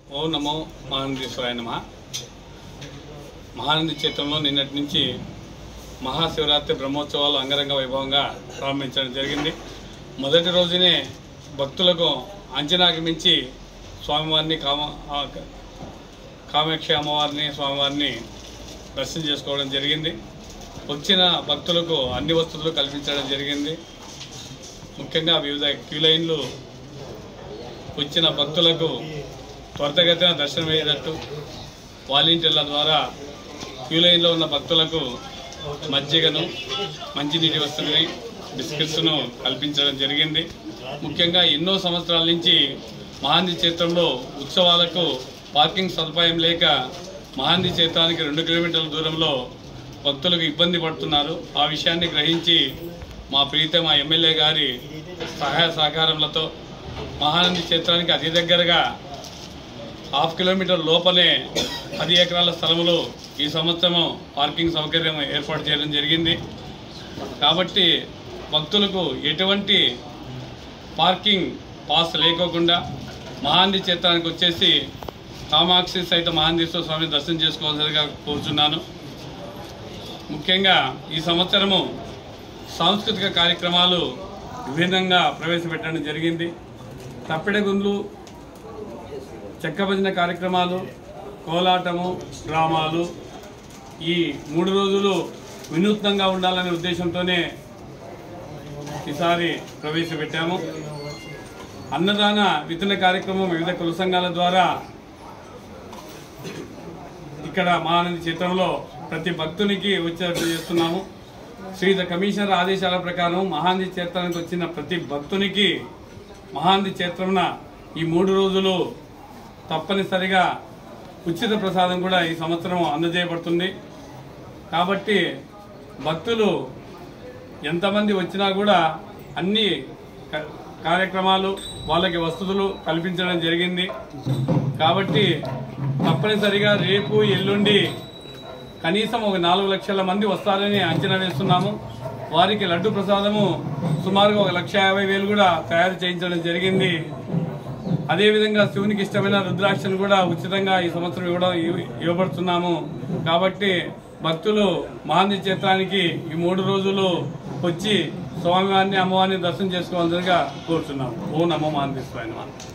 ఓ నమో మహానందీశ్వరాయ నమ మహానంది క్షేత్రంలో నిన్నటి నుంచి మహాశివరాత్రి బ్రహ్మోత్సవాలు అంగరంగ వైభవంగా ప్రారంభించడం జరిగింది మొదటి రోజునే భక్తులకు అంచనాకి మించి స్వామివారిని కామ ఆ, కామాక్షి అమ్మవారిని స్వామివారిని దర్శనం చేసుకోవడం జరిగింది వచ్చిన భక్తులకు అన్ని వసతులు కల్పించడం జరిగింది ముఖ్యంగా వివిధ క్యూ లైన్లు వచ్చిన భక్తులకు త్వరితగతిన దర్శనం అయ్యేటట్టు వాలంటీర్ల ద్వారా క్యూ లైన్లో ఉన్న భక్తులకు మజ్జిగను మంచినీటి వస్తువుని బిస్కెట్స్ను కల్పించడం జరిగింది ముఖ్యంగా ఎన్నో సంవత్సరాల నుంచి మహాంది క్షేత్రంలో ఉత్సవాలకు పార్కింగ్ సదుపాయం లేక మహాంది క్షేత్రానికి రెండు కిలోమీటర్ల దూరంలో భక్తులకు ఇబ్బంది పడుతున్నారు ఆ విషయాన్ని గ్రహించి మా ప్రీతమ ఎమ్మెల్యే గారి సహాయ సహకారములతో మహానంది క్షేత్రానికి అతి దగ్గరగా హాఫ్ కిలోమీటర్ లోపలే పది ఎకరాల స్థలంలో ఈ సంవత్సరం పార్కింగ్ సౌకర్యం ఏర్పాటు చేయడం జరిగింది కాబట్టి భక్తులకు ఎటువంటి పార్కింగ్ పాస్ లేకోకుండా మహాంది క్షేత్రానికి వచ్చేసి కామాక్షి సైతం మహాందీశ్వర స్వామిని దర్శనం చేసుకోవాల్సిందిగా కోరుచున్నాను ముఖ్యంగా ఈ సంవత్సరము సాంస్కృతిక కార్యక్రమాలు విభిన్నంగా ప్రవేశపెట్టడం జరిగింది తప్పెడగుండ్లు చెక్క భజన కార్యక్రమాలు కోలాటము డ్రామాలు ఈ మూడు రోజులు వినూత్నంగా ఉండాలనే ఉద్దేశంతోనే ఈసారి ప్రవేశపెట్టాము అన్నదాన విత్తన కార్యక్రమం వివిధ కుల సంఘాల ద్వారా ఇక్కడ మహానంది చిత్రంలో ప్రతి భక్తునికి వచ్చేటట్టు చేస్తున్నాము శ్రీధ కమిషనర్ ఆదేశాల ప్రకారం మహాంది క్షేత్రానికి వచ్చిన ప్రతి భక్తునికి మహాంది క్షేత్రమున ఈ మూడు రోజులు తప్పనిసరిగా ఉచిత ప్రసాదం కూడా ఈ సంవత్సరం అందజేయబడుతుంది కాబట్టి భక్తులు ఎంతమంది వచ్చినా కూడా అన్ని క- కార్యక్రమాలు వాళ్ళకి వసతులు కల్పించడం జరిగింది కాబట్టి తప్పనిసరిగా రేపు ఎల్లుండి కనీసం ఒక నాలుగు లక్షల మంది వస్తారని అంచనా వేస్తున్నాము వారికి లడ్డు ప్రసాదము సుమారుగా ఒక లక్ష యాభై వేలు కూడా తయారు చేయించడం జరిగింది అదేవిధంగా శివునికి ఇష్టమైన రుద్రాక్షను కూడా ఉచితంగా ఈ సంవత్సరం ఇవ్వడం ఇవ్- ఇవ్వబడుతున్నాము కాబట్టి భక్తులు మహాంది క్షేత్రానికి ఈ మూడు రోజులు వచ్చి స్వామివారిని అమ్మవారిని దర్శనం చేసుకోవాల్సిందిగా కోరుతున్నాము ఓ నమో మహాంది స్వామి